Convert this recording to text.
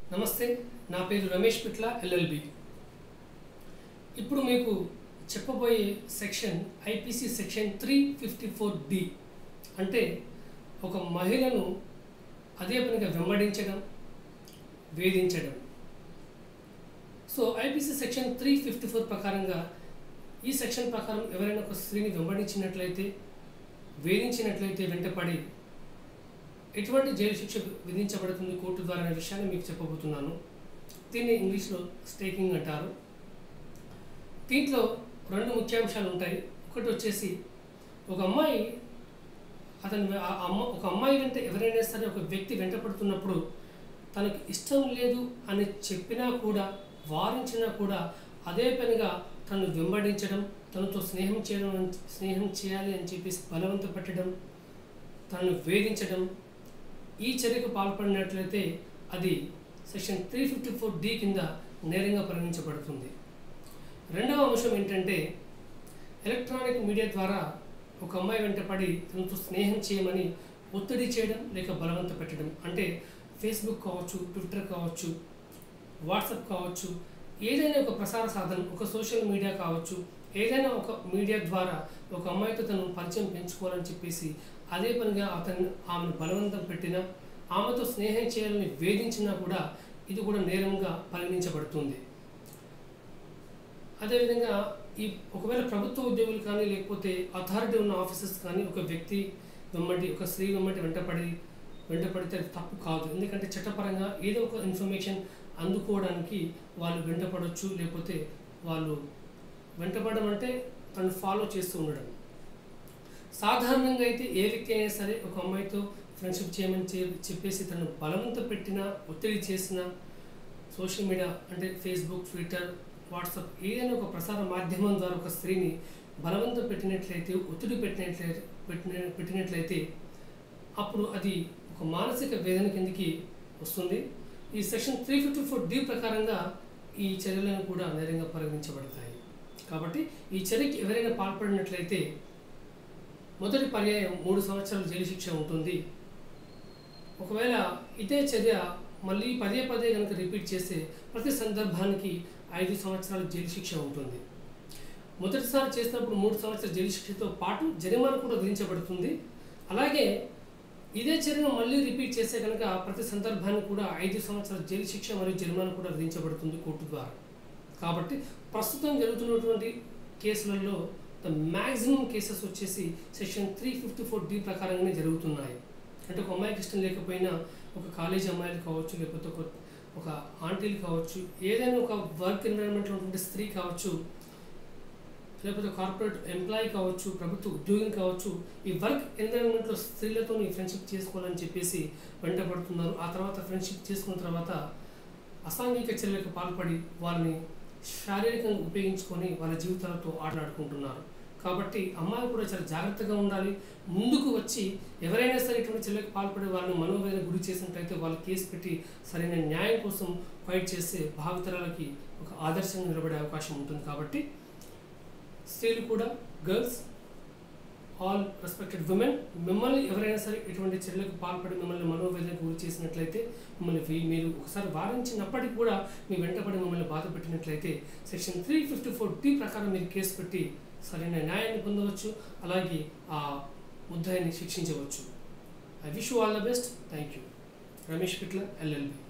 నమస్తే నా పేరు రమేష్ పిట్ల ఎల్ఎల్బి ఇప్పుడు మీకు చెప్పబోయే section IPC section three fifty four D అంటే ఒక మహిళను అదే పనిగా వెంబడించడం వేధించడం so IPC section three fifty four ప్రకారంగా ఈ సెక్షన్ ప్రకారం ఎవరైనా ఒక స్త్రీని వెంబడించినట్లయితే వేధించినట్లయితే వెంటపడి ఎటువంటి జైలు శిక్ష విధించబడుతుంది కోర్టు ద్వారా అనే విషయాన్ని మీకు చెప్పబోతున్నాను దీన్ని ఇంగ్లీష్లో స్టేకింగ్ అంటారు దీంట్లో రెండు ముఖ్యాంశాలు ఉంటాయి ఒకటి వచ్చేసి ఒక అమ్మాయి అతను ఆ అమ్మ ఒక అమ్మాయి వెంట ఎవరైనా సరే ఒక వ్యక్తి వెంటపడుతున్నప్పుడు తనకు ఇష్టం లేదు అని చెప్పినా కూడా వారించినా కూడా అదే పనిగా తను వెంబడించడం తనతో స్నేహం చేయడం అని- స్నేహం చేయాలి అని చెప్పేసి బలవంత పెట్టడం తనను వేధించడం ఈ చర్యకు పాల్పడినట్లయితే అది section three fifty four D కింద నేరంగా పరిగణించబడుతుంది రెండవ అంశం ఏంటంటే ఎలక్ట్రానిక్ మీడియా ద్వారా ఒక అమ్మాయి వెంటపడి తనతో స్నేహం చేయమని ఒత్తిడి చేయడం లేక బలవంత పెట్టడం అంటే ఫేస్బుక్ కావచ్చు ట్విట్టర్ కావచ్చు వాట్సాప్ కావచ్చు ఏదైనా ఒక ప్రసార సాధనం ఒక సోషల్ మీడియా కావచ్చు ఏదైనా ఒక మీడియా ద్వారా ఒక అమ్మాయితో తను పరిచయం పెంచుకోవాలని చెప్పేసి అదే పనిగా అతను ఆమెను బలవంతం పెట్టినా ఆమెతో స్నేహం చేయాలని వేధించినా కూడా ఇది కూడా నేరంగా పరిగణించబడుతుంది అదేవిధంగా ఈ ఒకవేళ ప్రభుత్వ ఉద్యోగులు కానీ లేకపోతే అథారిటీ ఉన్న ఆఫీసర్స్ కానీ ఒక వ్యక్తి వెంబడి ఒక స్త్రీ వెంబడి వెంటపడి వెంటపడితే అది తప్పు కాదు ఎందుకంటే చట్టపరంగా ఏదో ఒక ఇన్ఫర్మేషన్ అందుకోవడానికి వాళ్ళు వెంటపడవచ్చు లేకపోతే వాళ్ళు వెంటపడడం అంటే తను ఫాలో చేస్తూ ఉండడం సాధారణంగా అయితే ఏ వ్యక్తి అయినా సరే ఒక అమ్మాయితో ఫ్రెండ్షిప్ చేయమని చె- చెప్పేసి తను బలవంత పెట్టినా ఒత్తిడి చేసినా సోషల్ మీడియా అంటే ఫేస్బుక్ ట్విట్టర్ వాట్సాప్ ఏదైనా ఒక ప్రసార మాధ్యమం ద్వారా ఒక స్త్రీని బలవంతం పెట్టినట్లయితే ఒత్తిడి పెట్టినట్లయితే పెట్టిన పెట్టినట్లయితే అప్పుడు అది ఒక మానసిక వేదన కిందికి వస్తుంది ఈ section three fifty four D ప్రకారంగా ఈ చర్యలను కూడా నేరంగా పరిగణించబడతాయి కాబట్టి ఈ చర్యకి ఎవరైనా పాల్పడినట్లయితే మొదటి పర్యాయం మూడు సంవత్సరాల జైలు శిక్ష ఉంటుంది ఒకవేళ ఇదే చర్య మళ్ళీ పదే పదే కనుక రిపీట్ చేస్తే ప్రతి సందర్భానికి ఐదు సంవత్సరాల జైలు శిక్ష ఉంటుంది మొదటిసారి చేసినప్పుడు మూడు సంవత్సరాల జైలు శిక్షతో పాటు జరిమానా కూడా విధించబడుతుంది అలాగే ఇదే చర్యను మళ్ళీ రిపీట్ చేస్తే కనుక ప్రతి సందర్భానికి కూడా ఐదు సంవత్సరాల జైలు శిక్ష మరియు జరిమానా కూడా విధించబడుతుంది కోర్టు ద్వారా కాబట్టి ప్రస్తుతం జరుగుతున్నటువంటి కేసులలో ద మ్యాక్సిమం కేసెస్ వచ్చేసి section three fifty four D ప్రకారంగానే జరుగుతున్నాయి అంటే ఒక అమ్మాయికి ఇష్టం లేకపోయినా ఒక కాలేజ్ అమ్మాయిలు కావచ్చు లేకపోతే ఒక ఒక ఆంటీలు కావచ్చు ఏదైనా ఒక వర్క్ ఎన్విరాన్మెంట్లో ఉన్నటువంటి స్త్రీ కావచ్చు లేకపోతే కార్పొరేట్ ఎంప్లాయీ కావచ్చు ప్రభుత్వ ఉద్యోగం కావచ్చు ఈ వర్క్ ఎన్విరాన్మెంట్లో స్త్రీలతో ఫ్రెండ్షిప్ చేసుకోవాలని చెప్పేసి వెంటబడుతున్నారు ఆ తర్వాత ఫ్రెండ్షిప్ చేసుకున్న తర్వాత అసాంఘిక చర్యలకు పాల్పడి వాళ్ళని శారీరకంగా ఉపయోగించుకొని వాళ్ళ జీవితాలతో ఆటలాడుకుంటున్నారు కాబట్టి అమ్మాయి కూడా చాలా జాగ్రత్తగా ఉండాలి ముందుకు వచ్చి ఎవరైనా సరే ఇటువంటి చర్యలకు పాల్పడి వాళ్ళని మనోవేదన గురి చేసినట్లయితే వాళ్ళ కేసు పెట్టి సరైన న్యాయం కోసం ఫైట్ చేస్తే భావితరాలకి ఒక ఆదర్శంగా నిలబడే అవకాశం ఉంటుంది కాబట్టి స్త్రీలు కూడా గర్ల్స్ ఆల్ రెస్పెక్టెడ్ ఉమెన్ మిమ్మల్ని ఎవరైనా సరే ఇటువంటి చర్యలకు పాల్పడి మిమ్మల్ని మనోవేదనకు గురి చేసినట్లయితే మిమ్మల్ని వీ- మీరు ఒకసారి వారించినప్పటికీ కూడా మీ వెంటపడి మిమ్మల్ని బాధ పెట్టినట్లయితే section three fifty four D ప్రకారం మీరు కేసు పెట్టి సరైన న్యాయాన్ని పొందవచ్చు అలాగే ఆ ముద్దాయిని శిక్షించవచ్చు I wish all the best thank you Ramesh Pitla LLB